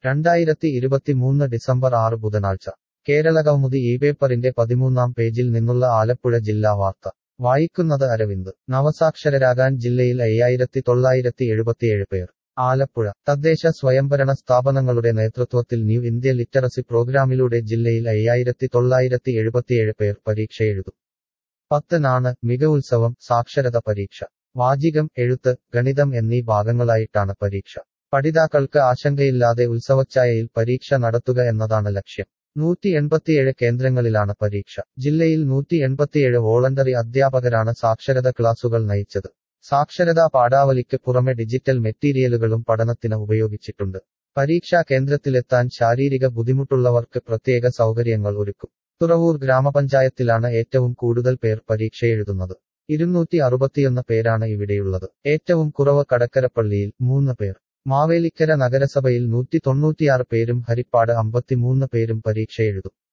രണ്ടായിരത്തി ഇരുപത്തിമൂന്ന് ഡിസംബർ ആറ് ബുധനാഴ്ച കേരള കൗമുദി ഈ പേപ്പറിന്റെ പതിമൂന്നാം പേജിൽ നിന്നുള്ള ആലപ്പുഴ ജില്ലാ വാർത്ത വായിക്കുന്നത് അരവിന്ദ് നവസാക്ഷരരാകാൻ ജില്ലയിൽ അയ്യായിരത്തി തൊള്ളായിരത്തി എഴുപത്തിയേഴ് പേർ ആലപ്പുഴ തദ്ദേശ സ്വയംഭരണ സ്ഥാപനങ്ങളുടെ നേതൃത്വത്തിൽ ന്യൂ ഇന്ത്യ ലിറ്ററസി പ്രോഗ്രാമിലൂടെ ജില്ലയിൽ അയ്യായിരത്തി തൊള്ളായിരത്തി എഴുപത്തിയേഴ് പേർ പരീക്ഷ എഴുതും പത്ത് നാണ് മികവുത്സവം സാക്ഷരത പരീക്ഷ വാചികം എഴുത്ത് ഗണിതം എന്നീ ഭാഗങ്ങളായിട്ടാണ് പരീക്ഷ പഠിതാക്കൾക്ക് ആശങ്കയില്ലാതെ ഉത്സവച്ചായയിൽ പരീക്ഷ നടത്തുക എന്നതാണ് ലക്ഷ്യം നൂറ്റി എൺപത്തിയേഴ് കേന്ദ്രങ്ങളിലാണ് പരീക്ഷ ജില്ലയിൽ നൂറ്റി എൺപത്തിയേഴ് വോളണ്ടറി അധ്യാപകരാണ് സാക്ഷരത ക്ലാസുകൾ നയിച്ചത് സാക്ഷരതാ പാഠാവലിക്ക് പുറമെ ഡിജിറ്റൽ മെറ്റീരിയലുകളും പഠനത്തിന് ഉപയോഗിച്ചിട്ടുണ്ട് പരീക്ഷാ കേന്ദ്രത്തിലെത്താൻ ശാരീരിക ബുദ്ധിമുട്ടുള്ളവർക്ക് പ്രത്യേക സൗകര്യങ്ങൾ ഒരുക്കും തുറവൂർ ഗ്രാമപഞ്ചായത്തിലാണ് ഏറ്റവും കൂടുതൽ പേർ പരീക്ഷ എഴുതുന്നത് ഇരുന്നൂറ്റി അറുപത്തിയൊന്ന് പേരാണ് ഇവിടെയുള്ളത് ഏറ്റവും കുറവ് കടക്കരപ്പള്ളിയിൽ മൂന്ന് പേർ മാവേലിക്കര നഗരസഭയിൽ നൂറ്റി തൊണ്ണൂറ്റിയാറ് പേരും ഹരിപ്പാട് അമ്പത്തിമൂന്ന് പേരും പരീക്ഷ എഴുതും